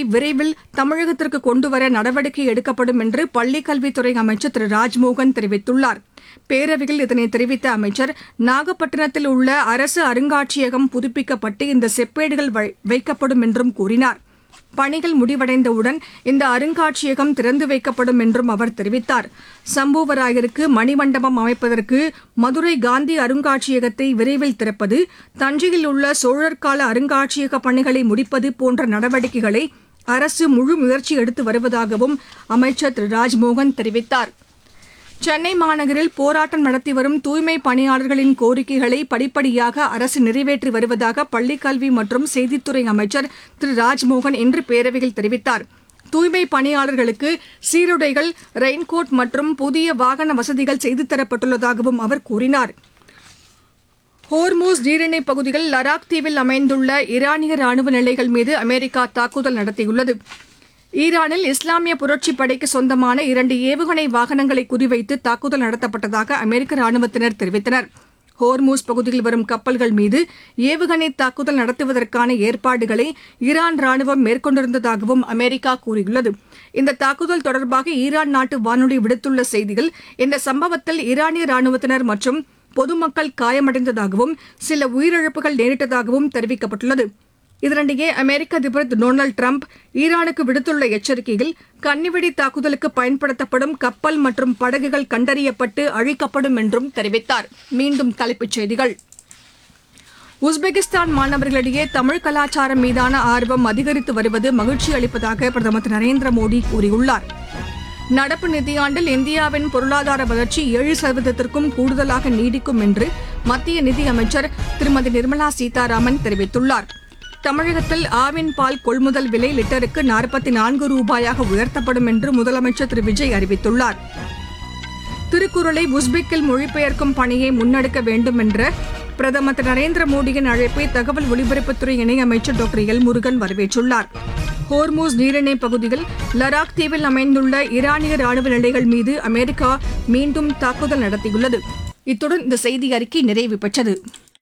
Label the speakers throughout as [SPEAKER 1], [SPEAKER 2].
[SPEAKER 1] விரைவில் தமிழகத்திற்கு கொண்டுவர நடவடிக்கை எடுக்கப்படும் என்று பள்ளிக் கல்வித்துறை அமைச்சர் திரு ராஜ்மோகன் தெரிவித்துள்ளார் பேரவையில் இதனை தெரிவித்த அமைச்சர் நாகப்பட்டினத்தில் உள்ள அரசு அருங்காட்சியகம் புதுப்பிக்கப்பட்டு இந்த செப்பேடுகள் வை- வைக்கப்படும் என்றும் கூறினார் பணிகள் முடிவடைந்தவுடன் இந்த அருங்காட்சியகம் திறந்து வைக்கப்படும் என்றும் அவர் தெரிவித்தார் சம்புவராயருக்கு மணிமண்டபம் அமைப்பதற்கு மதுரை காந்தி அருங்காட்சியகத்தை விரைவில் திறப்பது தஞ்சையில் உள்ள சோழர் கால அருங்காட்சியக பணிகளை முடிப்பது போன்ற நடவடிக்கைகளை அரசு முழு முயற்சி எடுத்து வருவதாகவும் அமைச்சர் திரு ராஜ்மோகன் தெரிவித்தார் சென்னை மாநகரில் போராட்டம் நடத்தி வரும் தூய்மை பணியாளர்களின் கோரிக்கைகளை படிப்படியாக அரசு நிறைவேற்றி வருவதாக பள்ளிக்கல்வி மற்றும் செய்தித்துறை அமைச்சர் திரு ராஜ்மோகன் இன்று பேரவையில் தெரிவித்தார் தூய்மை பணியாளர்களுக்கு சீருடைகள் ரெயின்கோட் மற்றும் புதிய வாகன வசதிகள் செய்து தரப்பட்டுள்ளதாகவும் அவர் கூறினார் ஹோர்மூஸ் நீரிணை பகுதியில் லடாக் தீவில் அமைந்துள்ள ஈரானிய ராணுவ நிலைகள் மீது அமெரிக்கா தாக்குதல் நடத்தியுள்ளது ஈரானில் இஸ்லாமிய புரட்சிப் படைக்கு சொந்தமான இரண்டு ஏவுகணை வாகனங்களை குறிவைத்து தாக்குதல் நடத்தப்பட்டதாக அமெரிக்க ராணுவத்தினர் தெரிவித்தனர் ஹோர்மூஸ் பகுதியில் வரும் கப்பல்கள் மீது ஏவுகணை தாக்குதல் நடத்துவதற்கான ஏற்பாடுகளை ஈரான் ராணுவம் மேற்கொண்டிருந்ததாகவும் அமெரிக்கா கூறியுள்ளது இந்த தாக்குதல் தொடர்பாக ஈரான் நாட்டு வானொலி விடுத்துள்ள செய்தியில் இந்த சம்பவத்தில் ஈரானிய ராணுவத்தினர் மற்றும் பொதுமக்கள் காயமடைந்ததாகவும் சில உயிரிழப்புகள் நேரிட்டதாகவும் தெரிவிக்கப்பட்டுள்ளது இதனிடையே அமெரிக்க அதிபர் திரு டொனால்டு டிரம்ப் ஈரானுக்கு விடுத்துள்ள எச்சரிக்கையில் கன்னிவெடி தாக்குதலுக்கு பயன்படுத்தப்படும் கப்பல் மற்றும் படகுகள் கண்டறியப்பட்டு அழிக்கப்படும் என்றும் தெரிவித்தார் மீண்டும் தலைப்புச் செய்திகள் உஸ்பெகிஸ்தான் மாணவர்களிடையே தமிழ் கலாச்சாரம் மீதான ஆர்வம் அதிகரித்து வருவது மகிழ்ச்சி அளிப்பதாக பிரதமர் திரு நரேந்திர மோடி கூறியுள்ளார் நடப்பு நிதியாண்டில் இந்தியாவின் பொருளாதார வளர்ச்சி ஏழு சதவீதத்திற்கும் கூடுதலாக நீடிக்கும் என்று மத்திய நிதியமைச்சர் திருமதி நிர்மலா சீதாராமன் தெரிவித்துள்ளார் தமிழகத்தில் ஆவின் பால் கொள்முதல் விலை லிட்டருக்கு நாற்பத்தி நான்கு ரூபாயாக உயர்த்தப்படும் என்று முதலமைச்சர் திரு விஜய் அறிவித்துள்ளார் திருக்குறளை உஸ்பெக்கில் மொழிபெயர்க்கும் பணியை முன்னெடுக்க வேண்டும் என்ற பிரதமர் திரு நரேந்திர மோடியின் அழைப்பை தகவல் ஒலிபரப்புத்துறை இணையமைச்சர் டாக்டர் எல் முருகன் வரவேற்றுள்ளார் ஹோர்மூஸ் நீரிணை பகுதியில் லடாக் தீவில் அமைந்துள்ள ஈரானிய ராணுவ நிலைகள் மீது அமெரிக்கா மீண்டும் தாக்குதல் நடத்தியுள்ளது இத்துடன் இந்த செய்தி அறிக்கை நிறைவு பெற்றது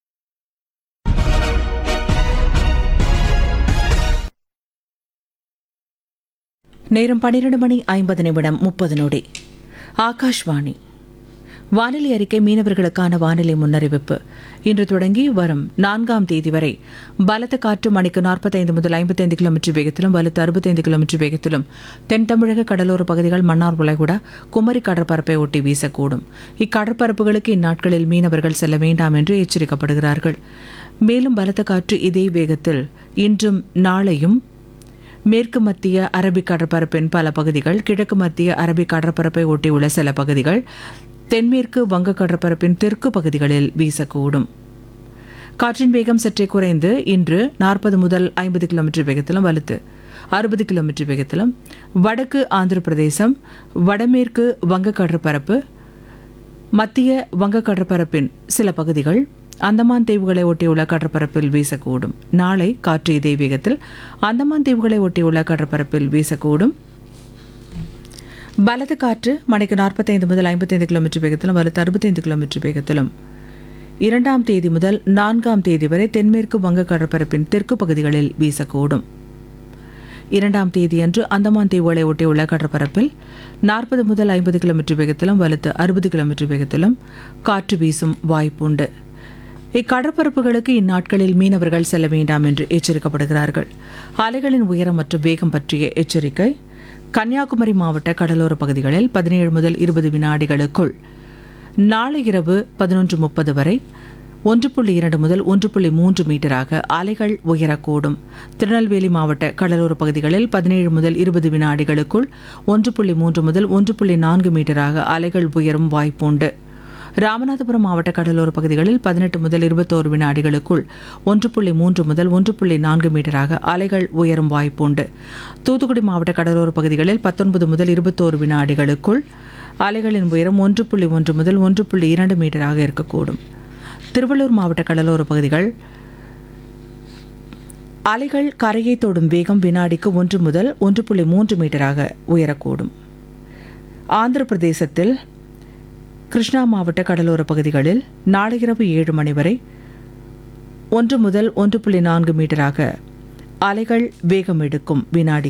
[SPEAKER 2] நேரம் பன்னிரண்டு மணி ஐம்பது நிமிடம் முப்பது நொடி ஆகாஷ்வாணி வானிலை அறிக்கை மீனவர்களுக்கான வானிலை முன்னறிவிப்பு இன்று தொடங்கி வரும் நான்காம் தேதி வரை பலத்த காற்று மணிக்கு நாற்பத்தைந்து முதல் ஐம்பத்தைந்து கிலோமீட்டர் வேகத்திலும் வலுத்து அறுபத்தைந்து கிலோமீட்டர் வேகத்திலும் தென் தமிழக கடலோர பகுதிகள் மன்னார் உலகுடா குமரி கடற்பரப்பை ஒட்டி வீசக்கூடும் இக்கடற்பரப்புகளுக்கு இந்நாட்களில் மீனவர்கள் செல்ல வேண்டாம் என்று எச்சரிக்கப்படுகிறார்கள் மேலும் பலத்த காற்று இதே வேகத்தில் இன்றும் நாளையும் மேற்கு மத்திய அரபிக் கடற்பரப்பின் பல பகுதிகள் கிழக்கு மத்திய அரபிக் கடற்பரப்பை ஒட்டியுள்ள சில பகுதிகள் தென்மேற்கு வங்க கடற்பரப்பின் தெற்கு பகுதிகளில் வீசக்கூடும் காற்றின் வேகம் சற்றே குறைந்து இன்று நாற்பது முதல் ஐம்பது கிலோமீட்டர் வேகத்திலும் வலுத்து அறுபது கிலோமீட்டர் வேகத்திலும் வடக்கு ஆந்திர பிரதேசம் வடமேற்கு வங்க கடற்பரப்பு மத்திய வங்க கடற்பரப்பின் சில பகுதிகள் அந்தமான் தீவுகளை ஒட்டியுள்ள கடற்பரப்பில் வீசக்கூடும் நாளை காற்று இதே வேகத்தில் அந்தமான் தீவுகளை ஒட்டியுள்ள கடற்பரப்பில் வீசக்கூடும் பலத்த காற்று மணிக்கு நாற்பத்தைந்து முதல் ஐம்பத்தைந்து கிலோமீட்டர் வேகத்திலும் வலுத்து அறுபத்தைந்து கிலோமீட்டர் வேகத்திலும் இரண்டாம் தேதி முதல் நான்காம் தேதி வரை தென்மேற்கு வங்க கடற்பரப்பின் தெற்கு பகுதிகளில் வீசக்கூடும் இரண்டாம் தேதியன்று அந்தமான் தீவுகளை ஒட்டியுள்ள கடற்பரப்பில் நாற்பது முதல் ஐம்பது கிலோமீட்டர் வேகத்திலும் வலுத்து அறுபது கிலோமீட்டர் வேகத்திலும் காற்று வீசும் வாய்ப்புண்டு இக்கடற்பரப்புகளுக்கு இந்நாட்களில் மீனவர்கள் செல்ல வேண்டாம் என்று எச்சரிக்கப்படுகிறார்கள் அலைகளின் உயரம் மற்றும் வேகம் பற்றிய எச்சரிக்கை கன்னியாகுமரி மாவட்ட கடலோர பகுதிகளில் பதினேழு முதல் இருபது வினாடிகளுக்குள் நாளை இரவு பதினொன்று முப்பது வரை ஒன்று புள்ளி இரண்டு முதல் ஒன்று புள்ளி மூன்று மீட்டராக அலைகள் உயரக்கூடும் திருநெல்வேலி மாவட்ட கடலோர பகுதிகளில் பதினேழு முதல் இருபது வினாடிகளுக்குள் ஒன்று புள்ளி மூன்று முதல் ஒன்று புள்ளி நான்கு மீட்டராக அலைகள் உயரும் வாய்ப்புண்டு ராமநாதபுரம் மாவட்ட கடலோர பகுதிகளில் பதினெட்டு முதல் இருபத்தோரு வினாடிகளுக்குள் ஒன்று புள்ளி மூன்று முதல் ஒன்று புள்ளி நான்கு மீட்டராக அலைகள் உயரும் வாய்ப்புண்டு தூத்துக்குடி மாவட்ட கடலோர பகுதிகளில் பத்தொன்பது முதல் இருபத்தோரு வினாடிகளுக்குள் அலைகளின் உயரம் ஒன்று புள்ளி ஒன்று முதல் ஒன்று புள்ளி இரண்டு மீட்டராக இருக்கக்கூடும் திருவள்ளூர் மாவட்ட கடலோர பகுதிகள் அலைகள் கரையை தொடும் வேகம் வினாடிக்கு ஒன்று முதல் ஒன்று புள்ளி மூன்று மீட்டராக உயரக்கூடும் ஆந்திர பிரதேசத்தில் கிருஷ்ணா மாவட்ட கடலோர பகுதிகளில் நாளை இரவு ஏழு மணி வரை ஒன்று முதல் ஒன்று புள்ளி நான்கு மீட்டராக அலைகள் வேகம் எடுக்கும் வினாடி